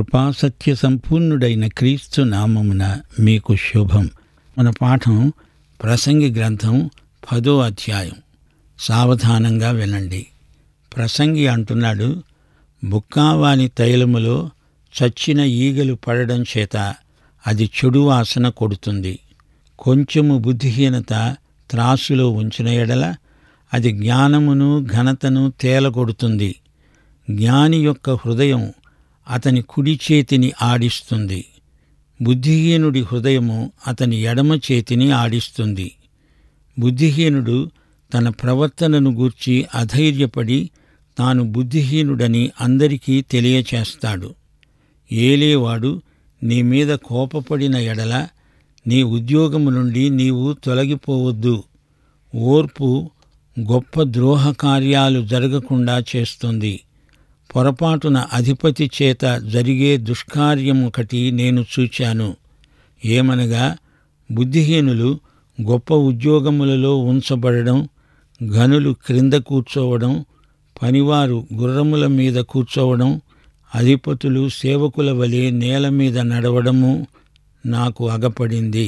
కృపాసత్య సంపూర్ణుడైన క్రీస్తు నామమున మీకు శుభం మన పాఠం ప్రసంగి గ్రంథం పదో అధ్యాయం సావధానంగా వినండి ప్రసంగి అంటున్నాడు బుక్కావాని తైలములో చచ్చిన ఈగలు పడడం చేత అది చెడు వాసన కొడుతుంది కొంచెము బుద్ధిహీనత త్రాసులో ఉంచిన ఎడల అది జ్ఞానమును ఘనతను తేలగొడుతుంది జ్ఞాని యొక్క హృదయం అతని కుడి చేతిని ఆడిస్తుంది బుద్ధిహీనుడి హృదయము అతని ఎడమ చేతిని ఆడిస్తుంది బుద్ధిహీనుడు తన ప్రవర్తనను గూర్చి అధైర్యపడి తాను బుద్ధిహీనుడని అందరికీ తెలియచేస్తాడు ఏలేవాడు నీ మీద కోపపడిన ఎడల నీ ఉద్యోగము నుండి నీవు తొలగిపోవద్దు ఓర్పు గొప్ప ద్రోహ కార్యాలు జరగకుండా చేస్తుంది పొరపాటున అధిపతి చేత జరిగే దుష్కార్యం ఒకటి నేను చూచాను ఏమనగా బుద్ధిహీనులు గొప్ప ఉద్యోగములలో ఉంచబడడం గనులు క్రింద కూర్చోవడం పనివారు గుర్రముల మీద కూర్చోవడం అధిపతులు సేవకుల వలె నేల మీద నడవడము నాకు అగపడింది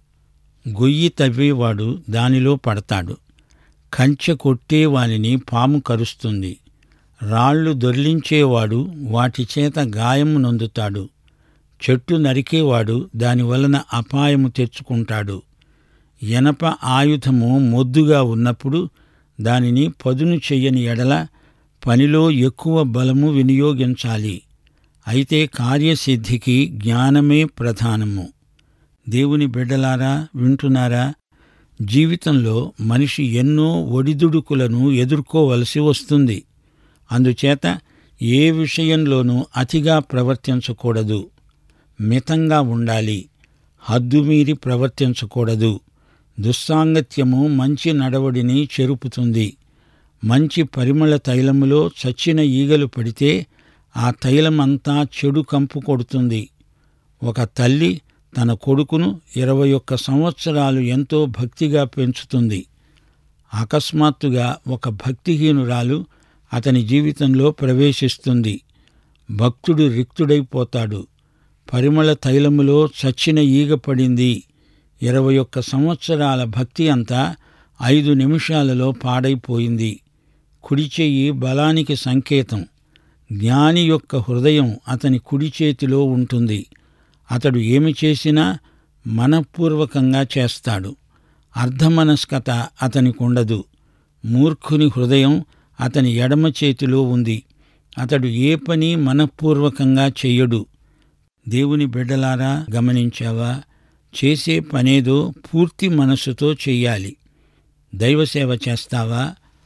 గొయ్యి తవ్వేవాడు దానిలో పడతాడు కంచె కొట్టేవానిని పాము కరుస్తుంది రాళ్లు దొర్లించేవాడు వాటి చేత గాయము నొందుతాడు చెట్టు నరికేవాడు దాని వలన అపాయము తెచ్చుకుంటాడు ఎనప ఆయుధము మొద్దుగా ఉన్నప్పుడు దానిని పదును చెయ్యని ఎడల పనిలో ఎక్కువ బలము వినియోగించాలి అయితే కార్యసిద్ధికి జ్ఞానమే ప్రధానము దేవుని బిడ్డలారా వింటున్నారా జీవితంలో మనిషి ఎన్నో ఒడిదుడుకులను ఎదుర్కోవలసి వస్తుంది అందుచేత ఏ విషయంలోనూ అతిగా ప్రవర్తించకూడదు మితంగా ఉండాలి హద్దుమీరి ప్రవర్తించకూడదు దుస్సాంగత్యము మంచి నడవడిని చెరుపుతుంది మంచి పరిమళ తైలములో చచ్చిన ఈగలు పడితే ఆ తైలమంతా చెడు కంపు కొడుతుంది ఒక తల్లి తన కొడుకును ఇరవై ఒక్క సంవత్సరాలు ఎంతో భక్తిగా పెంచుతుంది అకస్మాత్తుగా ఒక భక్తిహీనురాలు అతని జీవితంలో ప్రవేశిస్తుంది భక్తుడు రిక్తుడైపోతాడు పరిమళ తైలములో చచ్చిన ఈగ పడింది ఇరవై ఒక్క సంవత్సరాల భక్తి అంతా ఐదు నిమిషాలలో పాడైపోయింది కుడి చెయ్యి బలానికి సంకేతం జ్ఞాని యొక్క హృదయం అతని కుడి చేతిలో ఉంటుంది అతడు ఏమి చేసినా మనఃపూర్వకంగా చేస్తాడు అర్ధమనస్కత అతనికుండదు మూర్ఖుని హృదయం అతని ఎడమ చేతిలో ఉంది అతడు ఏ పని మనఃపూర్వకంగా చెయ్యడు దేవుని బిడ్డలారా గమనించావా చేసే పనేదో పూర్తి మనస్సుతో చెయ్యాలి దైవసేవ చేస్తావా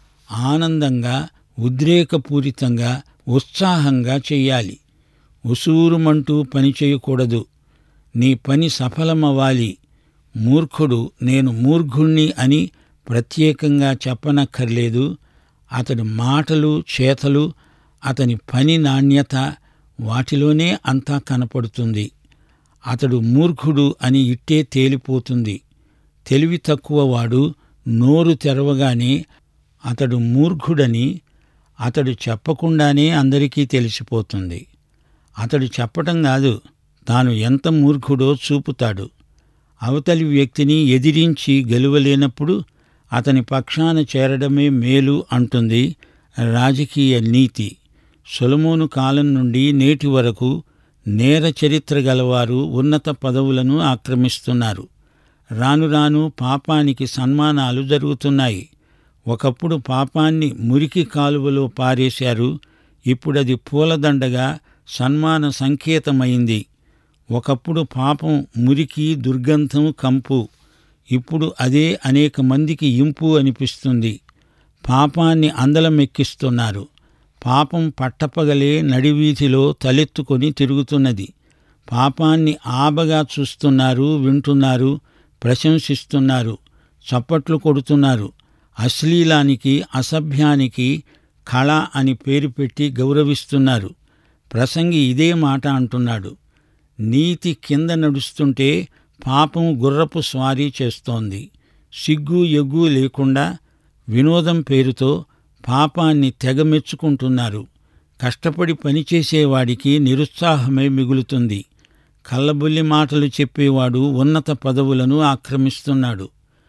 ఆనందంగా ఉద్రేకపూరితంగా ఉత్సాహంగా చెయ్యాలి ఉసూరుమంటూ పని చేయకూడదు నీ పని సఫలమవ్వాలి మూర్ఖుడు నేను మూర్ఘుణ్ణి అని ప్రత్యేకంగా చెప్పనక్కర్లేదు అతడి మాటలు చేతలు అతని పని నాణ్యత వాటిలోనే అంతా కనపడుతుంది అతడు మూర్ఖుడు అని ఇట్టే తేలిపోతుంది తెలివి తక్కువ వాడు నోరు తెరవగానే అతడు మూర్ఖుడని అతడు చెప్పకుండానే అందరికీ తెలిసిపోతుంది అతడు చెప్పటం కాదు తాను ఎంత మూర్ఖుడో చూపుతాడు అవతలి వ్యక్తిని ఎదిరించి గెలువలేనప్పుడు అతని పక్షాన చేరడమే మేలు అంటుంది రాజకీయ నీతి సొలమోను కాలం నుండి నేటి వరకు నేర చరిత్ర గలవారు ఉన్నత పదవులను ఆక్రమిస్తున్నారు రాను రాను పాపానికి సన్మానాలు జరుగుతున్నాయి ఒకప్పుడు పాపాన్ని మురికి కాలువలో పారేశారు ఇప్పుడది పూలదండగా సన్మాన సంకేతమైంది ఒకప్పుడు పాపం మురికి దుర్గంధం కంపు ఇప్పుడు అదే అనేక మందికి ఇంపు అనిపిస్తుంది పాపాన్ని అందలమెక్కిస్తున్నారు పాపం పట్టపగలే నడివీధిలో తలెత్తుకొని తిరుగుతున్నది పాపాన్ని ఆబగా చూస్తున్నారు వింటున్నారు ప్రశంసిస్తున్నారు చప్పట్లు కొడుతున్నారు అశ్లీలానికి అసభ్యానికి కళ అని పేరు పెట్టి గౌరవిస్తున్నారు ప్రసంగి ఇదే మాట అంటున్నాడు నీతి కింద నడుస్తుంటే పాపం గుర్రపు స్వారీ చేస్తోంది సిగ్గు ఎగ్గు లేకుండా వినోదం పేరుతో పాపాన్ని తెగమెచ్చుకుంటున్నారు కష్టపడి పనిచేసేవాడికి నిరుత్సాహమే మిగులుతుంది కళ్ళబుల్లి మాటలు చెప్పేవాడు ఉన్నత పదవులను ఆక్రమిస్తున్నాడు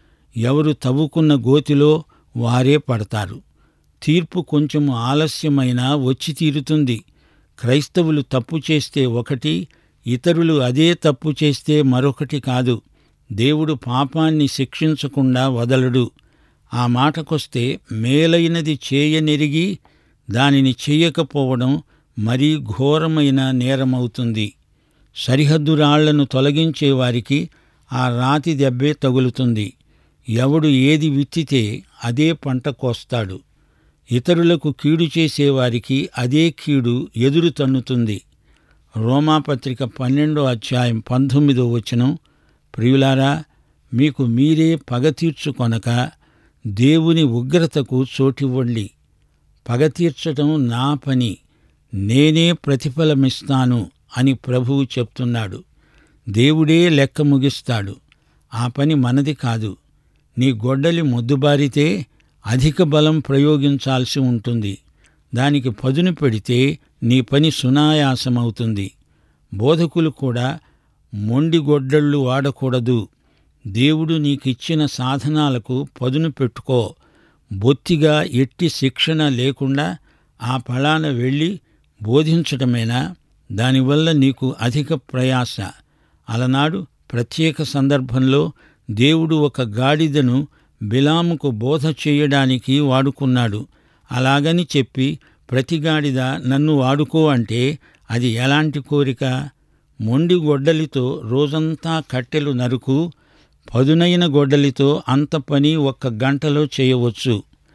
ఎవరు తవ్వుకున్న గోతిలో వారే పడతారు తీర్పు కొంచెం ఆలస్యమైనా వచ్చి తీరుతుంది క్రైస్తవులు తప్పు చేస్తే ఒకటి ఇతరులు అదే తప్పు చేస్తే మరొకటి కాదు దేవుడు పాపాన్ని శిక్షించకుండా వదలడు ఆ మాటకొస్తే మేలైనది చేయనెరిగి దానిని చెయ్యకపోవడం మరీ ఘోరమైన నేరమవుతుంది సరిహద్దు రాళ్లను తొలగించే వారికి ఆ రాతి దెబ్బే తగులుతుంది ఎవడు ఏది విత్తితే అదే పంట కోస్తాడు ఇతరులకు కీడు చేసేవారికి అదే కీడు ఎదురు తన్నుతుంది రోమాపత్రిక పన్నెండో అధ్యాయం పంతొమ్మిదో వచనం ప్రియులారా మీకు మీరే పగ తీర్చుకొనక దేవుని ఉగ్రతకు చోటివ్వండి పగ తీర్చటం నా పని నేనే ప్రతిఫలమిస్తాను అని ప్రభువు చెప్తున్నాడు దేవుడే లెక్క ముగిస్తాడు ఆ పని మనది కాదు నీ గొడ్డలి మొద్దుబారితే అధిక బలం ప్రయోగించాల్సి ఉంటుంది దానికి పదును పెడితే నీ పని సునాయాసమవుతుంది బోధకులు కూడా మొండి గొడ్డళ్ళు వాడకూడదు దేవుడు నీకిచ్చిన సాధనాలకు పదును పెట్టుకో బొత్తిగా ఎట్టి శిక్షణ లేకుండా ఆ ఫలాన వెళ్ళి బోధించటమేనా దానివల్ల నీకు అధిక ప్రయాస అలనాడు ప్రత్యేక సందర్భంలో దేవుడు ఒక గాడిదను బిలాముకు బోధ చేయడానికి వాడుకున్నాడు అలాగని చెప్పి ప్రతి గాడిద నన్ను వాడుకో అంటే అది ఎలాంటి కోరిక మొండి గొడ్డలితో రోజంతా కట్టెలు నరుకు పదునైన గొడ్డలితో అంత పని ఒక్క గంటలో చేయవచ్చు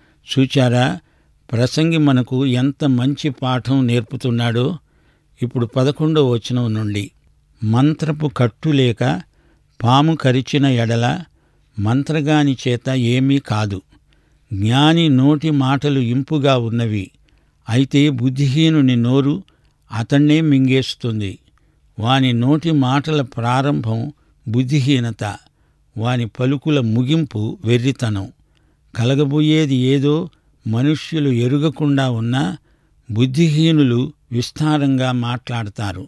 చూచారా ప్రసంగి మనకు ఎంత మంచి పాఠం నేర్పుతున్నాడో ఇప్పుడు పదకొండో వచనం నుండి మంత్రపు కట్టు లేక పాము కరిచిన ఎడల మంత్రగాని చేత ఏమీ కాదు జ్ఞాని నోటి మాటలు ఇంపుగా ఉన్నవి అయితే బుద్ధిహీనుని నోరు అతన్నే మింగేస్తుంది వాని నోటి మాటల ప్రారంభం బుద్ధిహీనత వాని పలుకుల ముగింపు వెర్రితనం కలగబోయేది ఏదో మనుష్యులు ఎరుగకుండా ఉన్నా బుద్ధిహీనులు విస్తారంగా మాట్లాడతారు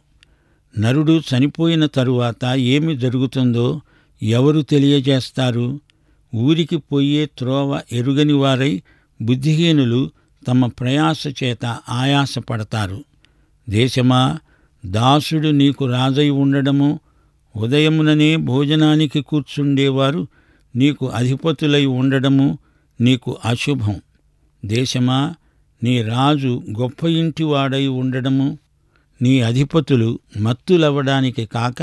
నరుడు చనిపోయిన తరువాత ఏమి జరుగుతుందో ఎవరు తెలియజేస్తారు ఊరికి పోయే త్రోవ ఎరుగని వారై బుద్ధిహీనులు తమ ప్రయాస చేత ఆయాసపడతారు దేశమా దాసుడు నీకు రాజై ఉండడము ఉదయముననే భోజనానికి కూర్చుండేవారు నీకు అధిపతులై ఉండడము నీకు అశుభం దేశమా నీ రాజు గొప్ప ఇంటివాడై ఉండడము నీ అధిపతులు మత్తులవ్వడానికి కాక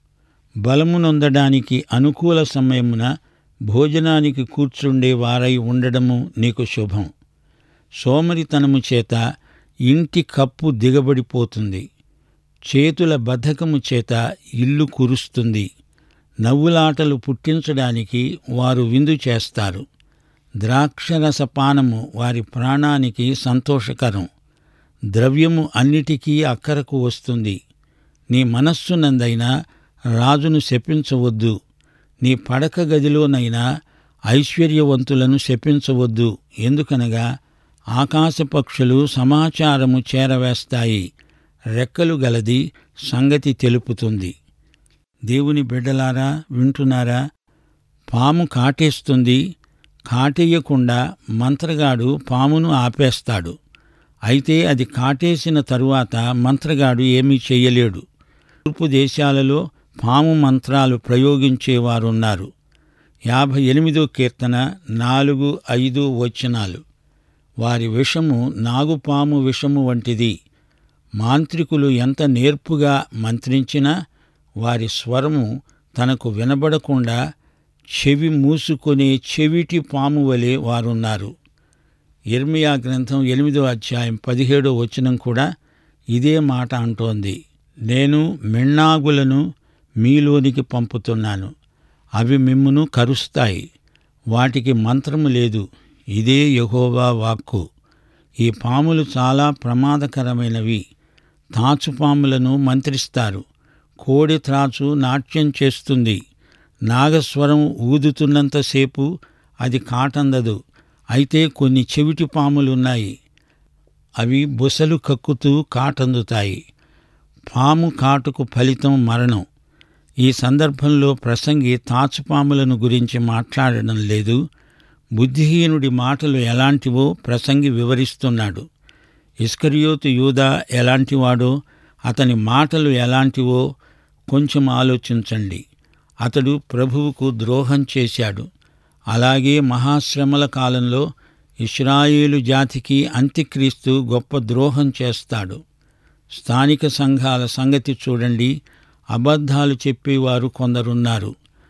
బలమునొందడానికి అనుకూల సమయమున భోజనానికి కూర్చుండే వారై ఉండడము నీకు శుభం సోమరితనము చేత ఇంటి కప్పు దిగబడిపోతుంది చేతుల బద్ధకము చేత ఇల్లు కురుస్తుంది నవ్వులాటలు పుట్టించడానికి వారు విందు చేస్తారు ద్రాక్షరస పానము వారి ప్రాణానికి సంతోషకరం ద్రవ్యము అన్నిటికీ అక్కరకు వస్తుంది నీ మనస్సునందైనా రాజును శపించవద్దు నీ పడక గదిలోనైనా ఐశ్వర్యవంతులను శపించవద్దు ఎందుకనగా ఆకాశ పక్షులు సమాచారము చేరవేస్తాయి రెక్కలు గలది సంగతి తెలుపుతుంది దేవుని బిడ్డలారా వింటున్నారా పాము కాటేస్తుంది కాటేయకుండా మంత్రగాడు పామును ఆపేస్తాడు అయితే అది కాటేసిన తరువాత మంత్రగాడు ఏమీ చెయ్యలేడు తూర్పు దేశాలలో పాము మంత్రాలు ప్రయోగించేవారున్నారు యాభై ఎనిమిదో కీర్తన నాలుగు ఐదు వచనాలు వారి విషము నాగుపాము విషము వంటిది మాంత్రికులు ఎంత నేర్పుగా మంత్రించినా వారి స్వరము తనకు వినబడకుండా చెవి మూసుకునే చెవిటి పాము వలె వారున్నారు ఇర్మియా గ్రంథం ఎనిమిదో అధ్యాయం పదిహేడో వచనం కూడా ఇదే మాట అంటోంది నేను మిన్నాగులను మీలోనికి పంపుతున్నాను అవి మిమ్మును కరుస్తాయి వాటికి మంత్రము లేదు ఇదే యహోవా వాక్కు ఈ పాములు చాలా ప్రమాదకరమైనవి తాచుపాములను మంత్రిస్తారు కోడి త్రాచు నాట్యం చేస్తుంది నాగస్వరం ఊదుతున్నంతసేపు అది కాటందదు అయితే కొన్ని చెవిటి పాములున్నాయి అవి బుసలు కక్కుతూ కాటందుతాయి పాము కాటుకు ఫలితం మరణం ఈ సందర్భంలో ప్రసంగి తాచుపాములను గురించి మాట్లాడడం లేదు బుద్ధిహీనుడి మాటలు ఎలాంటివో ప్రసంగి వివరిస్తున్నాడు ఇస్కరియోతు యూదా ఎలాంటివాడో అతని మాటలు ఎలాంటివో కొంచెం ఆలోచించండి అతడు ప్రభువుకు ద్రోహం చేశాడు అలాగే మహాశ్రమల కాలంలో ఇస్రాయేలు జాతికి అంత్యక్రీస్తు గొప్ప ద్రోహం చేస్తాడు స్థానిక సంఘాల సంగతి చూడండి అబద్ధాలు చెప్పేవారు కొందరున్నారు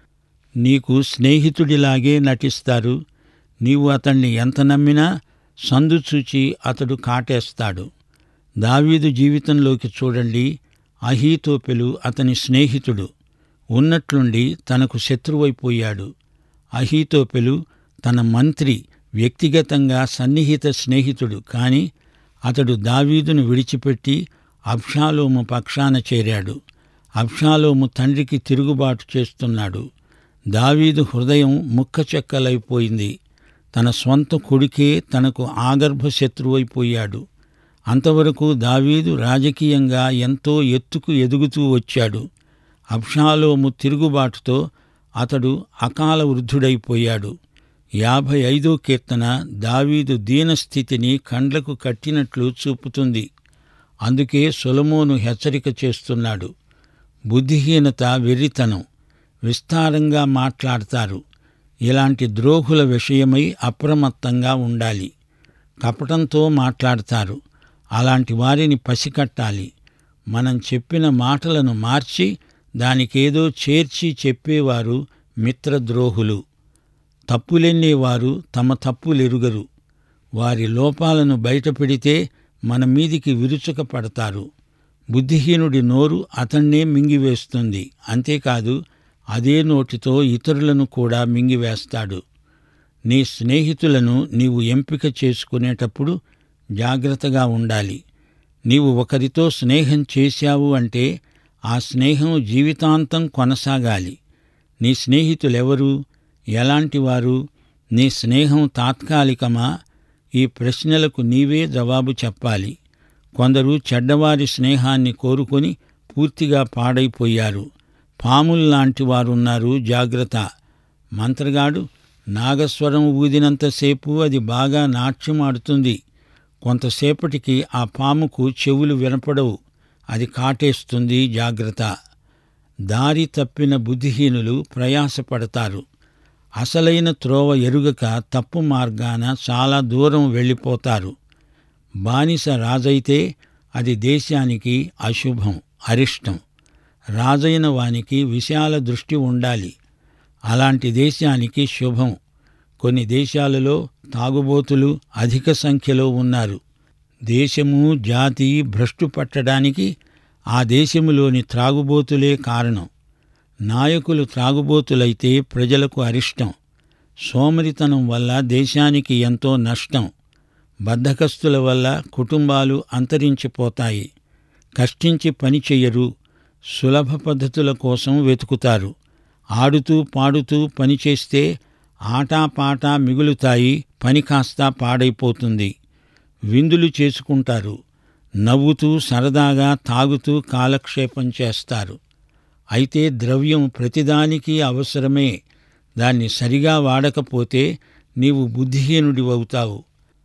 నీకు స్నేహితుడిలాగే నటిస్తారు నీవు అతన్ని ఎంత నమ్మినా సందు చూచి అతడు కాటేస్తాడు దావీదు జీవితంలోకి చూడండి అహీతోపెలు అతని స్నేహితుడు ఉన్నట్లుండి తనకు శత్రువైపోయాడు అహీతోపెలు తన మంత్రి వ్యక్తిగతంగా సన్నిహిత స్నేహితుడు కాని అతడు దావీదును విడిచిపెట్టి అబ్షాలోము పక్షాన చేరాడు అబ్షాలోము తండ్రికి తిరుగుబాటు చేస్తున్నాడు దావీదు హృదయం ముక్కచెక్కలైపోయింది తన స్వంత కొడుకే తనకు ఆగర్భ శత్రువైపోయాడు అంతవరకు దావీదు రాజకీయంగా ఎంతో ఎత్తుకు ఎదుగుతూ వచ్చాడు అబ్షాలోము తిరుగుబాటుతో అతడు అకాల వృద్ధుడైపోయాడు యాభై ఐదో కీర్తన దావీదు దీనస్థితిని కండ్లకు కట్టినట్లు చూపుతుంది అందుకే సొలమోను హెచ్చరిక చేస్తున్నాడు బుద్ధిహీనత వెర్రితనం విస్తారంగా మాట్లాడతారు ఇలాంటి ద్రోహుల విషయమై అప్రమత్తంగా ఉండాలి కపటంతో మాట్లాడతారు అలాంటి వారిని పసికట్టాలి మనం చెప్పిన మాటలను మార్చి దానికేదో చేర్చి చెప్పేవారు మిత్రద్రోహులు తప్పులెన్నేవారు తమ తప్పులెరుగరు వారి లోపాలను బయటపెడితే మన మీదికి విరుచుక పడతారు బుద్ధిహీనుడి నోరు అతన్నే మింగివేస్తుంది అంతేకాదు అదే నోటితో ఇతరులను కూడా మింగివేస్తాడు నీ స్నేహితులను నీవు ఎంపిక చేసుకునేటప్పుడు జాగ్రత్తగా ఉండాలి నీవు ఒకరితో స్నేహం చేశావు అంటే ఆ స్నేహం జీవితాంతం కొనసాగాలి నీ స్నేహితులెవరు ఎలాంటివారు నీ స్నేహం తాత్కాలికమా ఈ ప్రశ్నలకు నీవే జవాబు చెప్పాలి కొందరు చెడ్డవారి స్నేహాన్ని కోరుకొని పూర్తిగా పాడైపోయారు పాముల్లాంటి వారున్నారు జాగ్రత్త మంత్రగాడు నాగస్వరం ఊదినంతసేపు అది బాగా నాట్యమాడుతుంది కొంతసేపటికి ఆ పాముకు చెవులు వినపడవు అది కాటేస్తుంది జాగ్రత్త దారి తప్పిన బుద్ధిహీనులు ప్రయాసపడతారు అసలైన త్రోవ ఎరుగక తప్పు మార్గాన చాలా దూరం వెళ్ళిపోతారు బానిస రాజైతే అది దేశానికి అశుభం అరిష్టం రాజైన వానికి విశాల దృష్టి ఉండాలి అలాంటి దేశానికి శుభం కొన్ని దేశాలలో తాగుబోతులు అధిక సంఖ్యలో ఉన్నారు దేశము జాతి భ్రష్టు పట్టడానికి ఆ దేశములోని త్రాగుబోతులే కారణం నాయకులు త్రాగుబోతులైతే ప్రజలకు అరిష్టం సోమరితనం వల్ల దేశానికి ఎంతో నష్టం బద్ధకస్తుల వల్ల కుటుంబాలు అంతరించిపోతాయి కష్టించి పని చెయ్యరు సులభ పద్ధతుల కోసం వెతుకుతారు ఆడుతూ పాడుతూ పని చేస్తే ఆటాపాటా మిగులుతాయి పని కాస్త పాడైపోతుంది విందులు చేసుకుంటారు నవ్వుతూ సరదాగా తాగుతూ కాలక్షేపం చేస్తారు అయితే ద్రవ్యం ప్రతిదానికి అవసరమే దాన్ని సరిగా వాడకపోతే నీవు బుద్ధిహీనుడివవుతావు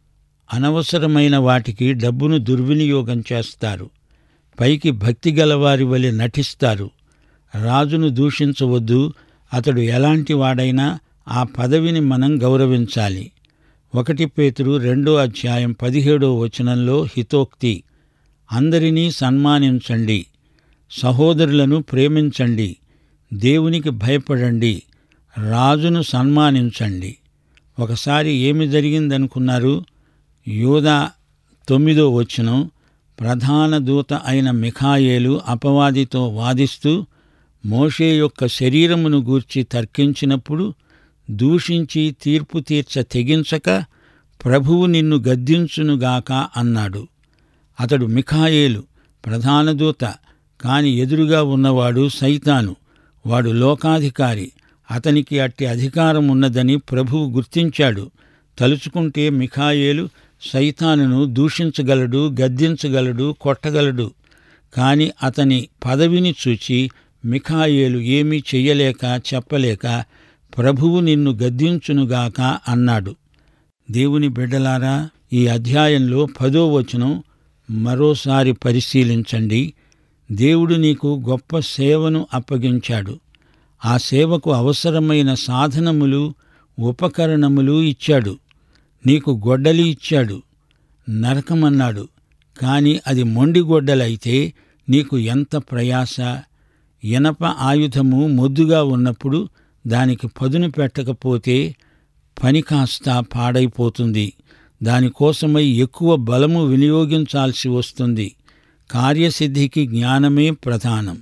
అనవసరమైన వాటికి డబ్బును దుర్వినియోగం చేస్తారు పైకి భక్తి గలవారి వలె నటిస్తారు రాజును దూషించవద్దు అతడు ఎలాంటి వాడైనా ఆ పదవిని మనం గౌరవించాలి ఒకటి పేతురు రెండో అధ్యాయం పదిహేడో వచనంలో హితోక్తి అందరినీ సన్మానించండి సహోదరులను ప్రేమించండి దేవునికి భయపడండి రాజును సన్మానించండి ఒకసారి ఏమి జరిగిందనుకున్నారు యోధా తొమ్మిదో వచనం ప్రధాన దూత అయిన మిఖాయేలు అపవాదితో వాదిస్తూ మోషే యొక్క శరీరమును గూర్చి తర్కించినప్పుడు దూషించి తీర్పు తీర్చ తెగించక ప్రభువు నిన్ను గద్దించునుగాక అన్నాడు అతడు మిఖాయేలు ప్రధాన దూత కాని ఎదురుగా ఉన్నవాడు సైతాను వాడు లోకాధికారి అతనికి అట్టి అధికారం ఉన్నదని ప్రభువు గుర్తించాడు తలుచుకుంటే మిఖాయేలు సైతానును దూషించగలడు గద్దించగలడు కొట్టగలడు కాని అతని పదవిని చూచి మిఖాయేలు ఏమీ చెయ్యలేక చెప్పలేక ప్రభువు నిన్ను గద్దించునుగాక అన్నాడు దేవుని బిడ్డలారా ఈ అధ్యాయంలో పదో వచనం మరోసారి పరిశీలించండి దేవుడు నీకు గొప్ప సేవను అప్పగించాడు ఆ సేవకు అవసరమైన సాధనములు ఉపకరణములు ఇచ్చాడు నీకు గొడ్డలి ఇచ్చాడు నరకమన్నాడు కాని అది మొండి గొడ్డలైతే నీకు ఎంత ప్రయాస ఇనప ఆయుధము మొద్దుగా ఉన్నప్పుడు దానికి పదును పెట్టకపోతే పని కాస్త పాడైపోతుంది దానికోసమై ఎక్కువ బలము వినియోగించాల్సి వస్తుంది కార్యసిద్ధికి జ్ఞానమే ప్రధానం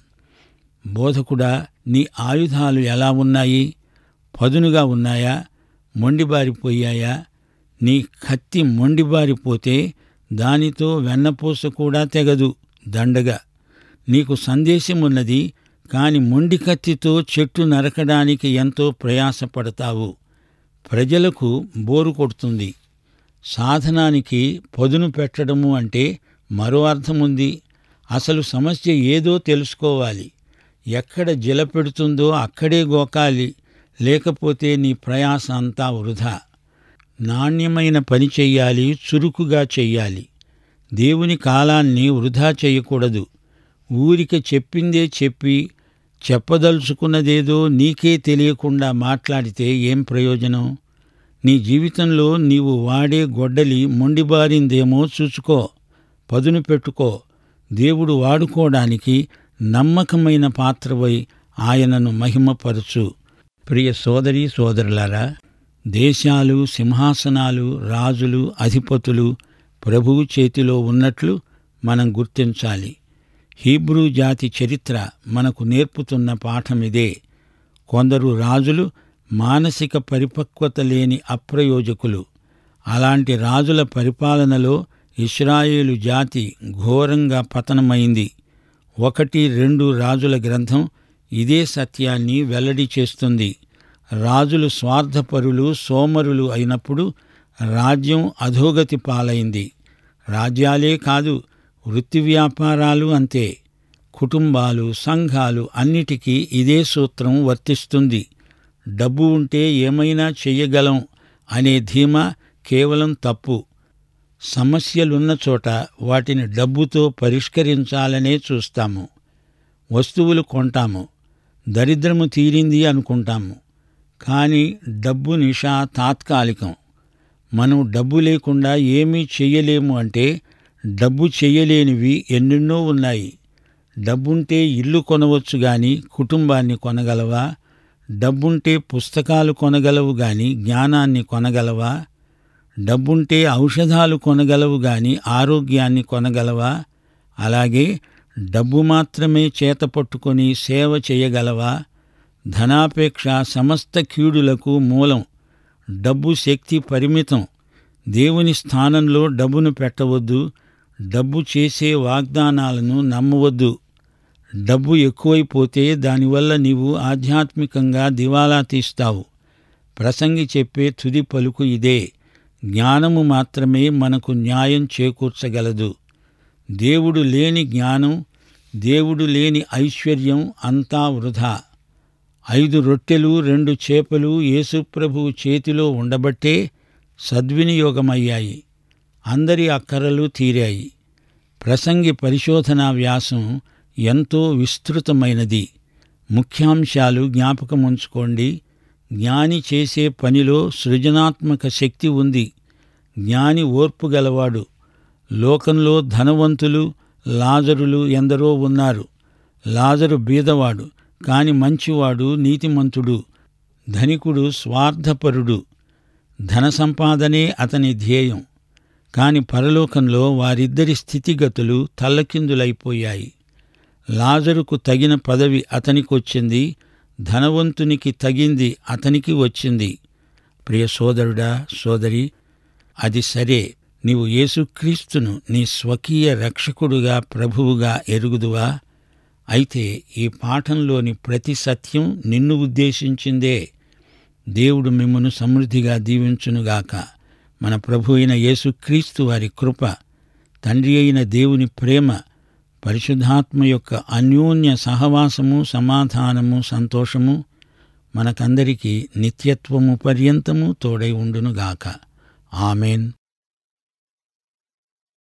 బోధకుడా నీ ఆయుధాలు ఎలా ఉన్నాయి పదునుగా ఉన్నాయా మొండిబారిపోయాయా నీ కత్తి మొండిబారిపోతే దానితో వెన్నపూస కూడా తెగదు దండగా నీకు సందేశమున్నది కాని మొండి కత్తితో చెట్టు నరకడానికి ఎంతో ప్రయాసపడతావు ప్రజలకు బోరు కొడుతుంది సాధనానికి పదును పెట్టడము అంటే మరో అర్థముంది అసలు సమస్య ఏదో తెలుసుకోవాలి ఎక్కడ జిల పెడుతుందో అక్కడే గోకాలి లేకపోతే నీ ప్రయాస అంతా వృధా నాణ్యమైన పని చెయ్యాలి చురుకుగా చెయ్యాలి దేవుని కాలాన్ని వృధా చేయకూడదు ఊరిక చెప్పిందే చెప్పి చెప్పదలుచుకున్నదేదో నీకే తెలియకుండా మాట్లాడితే ఏం ప్రయోజనం నీ జీవితంలో నీవు వాడే గొడ్డలి మొండిబారిందేమో చూసుకో పదును పెట్టుకో దేవుడు వాడుకోవడానికి నమ్మకమైన పాత్రవై ఆయనను మహిమపరచు ప్రియ సోదరీ సోదరులారా దేశాలు సింహాసనాలు రాజులు అధిపతులు ప్రభువు చేతిలో ఉన్నట్లు మనం గుర్తించాలి హీబ్రూ జాతి చరిత్ర మనకు నేర్పుతున్న పాఠమిదే కొందరు రాజులు మానసిక పరిపక్వత లేని అప్రయోజకులు అలాంటి రాజుల పరిపాలనలో ఇస్రాయేలు జాతి ఘోరంగా పతనమైంది ఒకటి రెండు రాజుల గ్రంథం ఇదే సత్యాన్ని వెల్లడి చేస్తుంది రాజులు స్వార్థపరులు సోమరులు అయినప్పుడు రాజ్యం అధోగతి పాలైంది రాజ్యాలే కాదు వృత్తి వ్యాపారాలు అంతే కుటుంబాలు సంఘాలు అన్నిటికీ ఇదే సూత్రం వర్తిస్తుంది డబ్బు ఉంటే ఏమైనా చెయ్యగలం అనే ధీమా కేవలం తప్పు సమస్యలున్న చోట వాటిని డబ్బుతో పరిష్కరించాలనే చూస్తాము వస్తువులు కొంటాము దరిద్రము తీరింది అనుకుంటాము కానీ డబ్బు నిషా తాత్కాలికం మనం డబ్బు లేకుండా ఏమీ చెయ్యలేము అంటే డబ్బు చెయ్యలేనివి ఎన్నెన్నో ఉన్నాయి డబ్బుంటే ఇల్లు కొనవచ్చు గాని కుటుంబాన్ని కొనగలవా డబ్బుంటే పుస్తకాలు కొనగలవు గాని జ్ఞానాన్ని కొనగలవా డబ్బుంటే ఔషధాలు కొనగలవు గాని ఆరోగ్యాన్ని కొనగలవా అలాగే డబ్బు మాత్రమే చేత పట్టుకొని సేవ చేయగలవా ధనాపేక్ష సమస్త కీడులకు మూలం డబ్బు శక్తి పరిమితం దేవుని స్థానంలో డబ్బును పెట్టవద్దు డబ్బు చేసే వాగ్దానాలను నమ్మవద్దు డబ్బు ఎక్కువైపోతే దానివల్ల నీవు ఆధ్యాత్మికంగా దివాలా తీస్తావు ప్రసంగి చెప్పే తుది పలుకు ఇదే జ్ఞానము మాత్రమే మనకు న్యాయం చేకూర్చగలదు దేవుడు లేని జ్ఞానం దేవుడు లేని ఐశ్వర్యం అంతా వృధా ఐదు రొట్టెలు రెండు చేపలు యేసుప్రభువు చేతిలో ఉండబట్టే సద్వినియోగమయ్యాయి అందరి అక్కరలు తీరాయి ప్రసంగి పరిశోధనా వ్యాసం ఎంతో విస్తృతమైనది ముఖ్యాంశాలు జ్ఞాపకముంచుకోండి జ్ఞాని చేసే పనిలో సృజనాత్మక శక్తి ఉంది జ్ఞాని ఓర్పు గలవాడు లోకంలో ధనవంతులు లాజరులు ఎందరో ఉన్నారు లాజరు బీదవాడు కాని మంచివాడు నీతిమంతుడు ధనికుడు స్వార్థపరుడు ధన సంపాదనే అతని ధ్యేయం కాని పరలోకంలో వారిద్దరి స్థితిగతులు తల్లకిందులైపోయాయి లాజరుకు తగిన పదవి అతనికొచ్చింది ధనవంతునికి తగింది అతనికి వచ్చింది ప్రియ సోదరుడా సోదరి అది సరే నీవు యేసుక్రీస్తును నీ స్వకీయ రక్షకుడుగా ప్రభువుగా ఎరుగుదువా అయితే ఈ పాఠంలోని ప్రతి సత్యం నిన్ను ఉద్దేశించిందే దేవుడు మిమ్మను సమృద్ధిగా దీవించునుగాక మన ప్రభు అయిన యేసుక్రీస్తు వారి కృప తండ్రి అయిన దేవుని ప్రేమ పరిశుద్ధాత్మ యొక్క అన్యోన్య సహవాసము సమాధానము సంతోషము మనకందరికీ నిత్యత్వము పర్యంతము తోడై ఉండునుగాక ఆమెన్